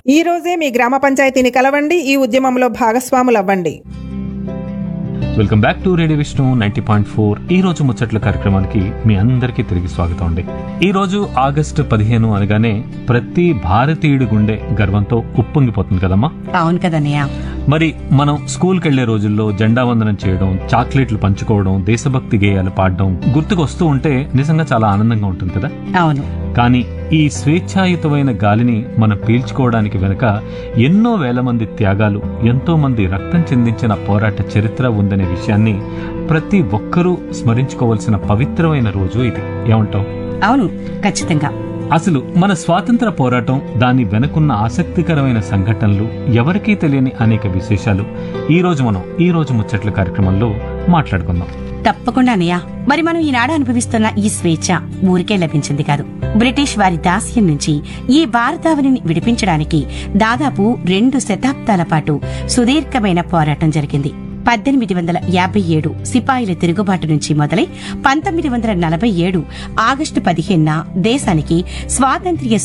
ఈ రోజే మీ గ్రామ పంచాయతీని కలవండి ఈ ఉద్యమంలో భాగస్వాములవ్వండి welcome back to radio Vishnu ninety point four ఈ రోజు ముచ్చట్ల కార్యక్రమానికి మీ అందరికీ తిరిగి స్వాగతం అండి ఈ రోజు ఆగస్టు పదిహేను అనగానే ప్రతి భారతీయుడి గుండె గర్వంతో ఉప్పొంగిపోతుంది కదమ్మా అవును కదన్నయ్య మరి మనం స్కూల్కి వెళ్లే రోజుల్లో జెండా వందనం చేయడం చాక్లెట్లు పంచుకోవడం దేశభక్తి గేయాలు పాడడం గుర్తుకొస్తూ ఉంటే నిజంగా చాలా ఆనందంగా ఉంటుంది కదా అవును కానీ ఈ స్వేచ్ఛాయుతమైన గాలిని మనం పీల్చుకోవడానికి వెనుక ఎన్నో వేల మంది త్యాగాలు ఎంతో మంది రక్తం చెందించిన పోరాట చరిత్ర ఉందనే విషయాన్ని ప్రతి ఒక్కరూ స్మరించుకోవాల్సిన పవిత్రమైన రోజు ఇది ఏమంటావు అవును ఖచ్చితంగా అసలు మన స్వాతంత్ర పోరాటం దాని వెనుకున్న ఆసక్తికరమైన సంఘటనలు ఎవరికీ తెలియని అనేక విశేషాలు ఈ రోజు మనం ఈ రోజు ముచ్చట్ల కార్యక్రమంలో మాట్లాడుకుందాం తప్పకుండా అన్నయ్య మరి మనం ఈనాడు అనుభవిస్తున్న ఈ స్వేచ్ఛ ఊరికే లభించింది కాదు బ్రిటిష్ వారి దాస్యం నుంచి ఈ భారతావనిని విడిపించడానికి దాదాపు రెండు శతాబ్దాల పాటు సుదీర్ఘమైన పోరాటం జరిగింది పద్దెనిమిది వందల యాభై ఏడు సిపాయిల తిరుగుబాటు నుంచి మొదలై పంతొమ్మిది వందల నలభై ఏడు ఆగస్టు పదిహేనున దేశానికి స్వాతంత్ర్య